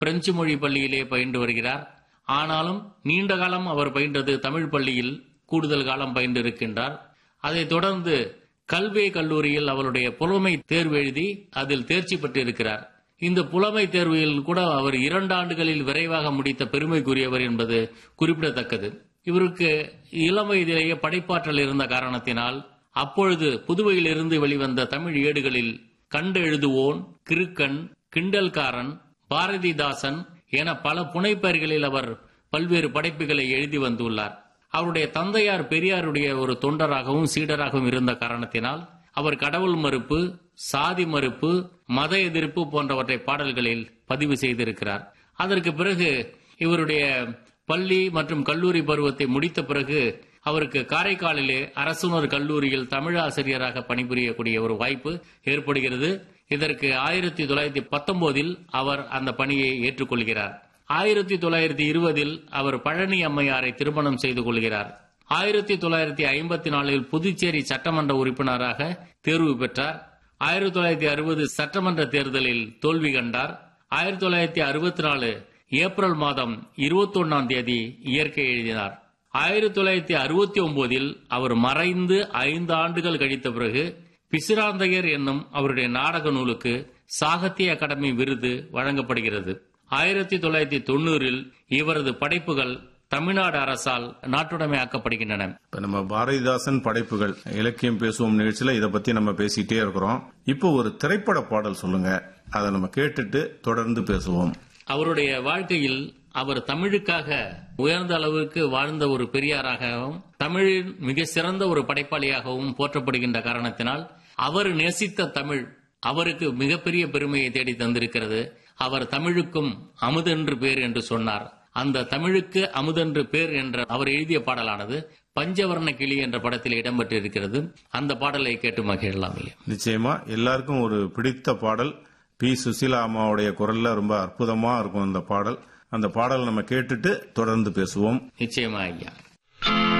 French மொழி பள்ளியிலே பயின்று வருகிறார் ஆனாலும் நீண்ட காலம் அவர் பயின்றது தமிழ் பள்ளியில் கூடுதல் காலம் பயின்றிருக்கின்றார் அதைத் தொடர்ந்து கல்வி கல்லூரியில் அவருடைய புலமை தேர்வு எழுதி அதில் தேர்ச்சி பெற்றிருக்கிறார் இந்த புலமை தேர்வில் கூட அவர் இரண்டு ஆண்டுகளில் விரைவாக முடித்த பெருமைக்குரியவர் என்பது குறிப்பிடத்தக்கது இவருக்கு இளம் வயதிலேயே படைப்பாற்றல் இருந்த காரணத்தினால் அப்பொழுது புதுவையிலிருந்து வெளிவந்த தமிழ் ஏடுகளில் கண்டெழுதுவோன் கிறுக்கன் கிண்டல்காரன் பாரதிதாசன் என பல புனைப்பெயர்களில் அவர் பல்வேறு படைப்புகளை எழுதி வந்துள்ளார் அவருடைய தந்தையார் பெரியாருடைய ஒரு தொண்டராகவும் சீடராகவும் இருந்த காரணத்தினால் அவர் கடவுள் மறுப்பு சாதி மறுப்பு மத எதிர்ப்பு போன்றவற்றை பாடல்களில் பதிவு செய்திருக்கிறார் அதற்கு பிறகு இவருடைய பள்ளி மற்றும் கல்லூரி பருவத்தை முடித்த பிறகு அவருக்கு காரைக்காலிலே அரசுணர் கல்லூரியில் தமிழ் ஆசிரியராக பணிபுரியக்கூடிய ஒரு வாய்ப்பு ஏற்படுகிறது இதற்கு ஆயிரத்தி தொள்ளாயிரத்தி பத்தொன்பதில் அவர் அந்த பணியை ஏற்றுக்கொள்கிறார் ஆயிரத்தி தொள்ளாயிரத்தி இருபதில் அவர் பழனி அம்மையாரை திருமணம் செய்து கொள்கிறார் ஆயிரத்தி தொள்ளாயிரத்தி ஐம்பத்தி நாலில் புதுச்சேரி சட்டமன்ற உறுப்பினராக தேர்வு பெற்றார் ஆயிரத்தி தொள்ளாயிரத்தி அறுபது சட்டமன்ற தேர்தலில் தோல்வி கண்டார் ஆயிரத்தி தொள்ளாயிரத்தி அறுபத்தி நாலு ஏப்ரல் மாதம் இருபத்தி ஒன்னாம் தேதி இயற்கை எழுதினார் ஆயிரத்தி தொள்ளாயிரத்தி அறுபத்தி ஒன்பதில் அவர் மறைந்து ஐந்து ஆண்டுகள் கழித்த பிறகு பிசிராந்தையர் என்னும் அவருடைய நாடக நூலுக்கு சாகித்ய அகாடமி விருது வழங்கப்படுகிறது ஆயிரத்தி தொள்ளாயிரத்தி தொண்ணூறில் இவரது படைப்புகள் தமிழ்நாடு அரசால் நாட்டுடைமையாக்கப்படுகின்றன இப்ப நம்ம பாரதிதாசன் படைப்புகள் இலக்கியம் பேசுவோம் நிகழ்ச்சியில இத பத்தி நம்ம பேசிட்டே இருக்கிறோம் இப்போ ஒரு திரைப்பட பாடல் சொல்லுங்க அதை நம்ம கேட்டுட்டு தொடர்ந்து பேசுவோம் அவருடைய வாழ்க்கையில் அவர் தமிழுக்காக உயர்ந்த அளவுக்கு வாழ்ந்த ஒரு பெரியாராகவும் தமிழின் மிக சிறந்த ஒரு படைப்பாளியாகவும் போற்றப்படுகின்ற காரணத்தினால் அவர் நேசித்த தமிழ் அவருக்கு மிகப்பெரிய பெருமையை தேடி தந்திருக்கிறது அவர் தமிழுக்கும் அமுதென்று பேர் என்று சொன்னார் அந்த தமிழுக்கு அமுதென்று பேர் என்ற அவர் எழுதிய பாடலானது பஞ்சவர்ண கிளி என்ற படத்தில் இடம்பெற்றிருக்கிறது அந்த பாடலை கேட்டு மகிழலாம் ஐயா. நிச்சயமா எல்லாருக்கும் ஒரு பிடித்த பாடல் பி சுசீலா அம்மாவுடைய குரல்ல ரொம்ப அற்புதமா இருக்கும் அந்த பாடல் அந்த பாடல் நம்ம கேட்டுட்டு தொடர்ந்து பேசுவோம் நிச்சயமா ஐயா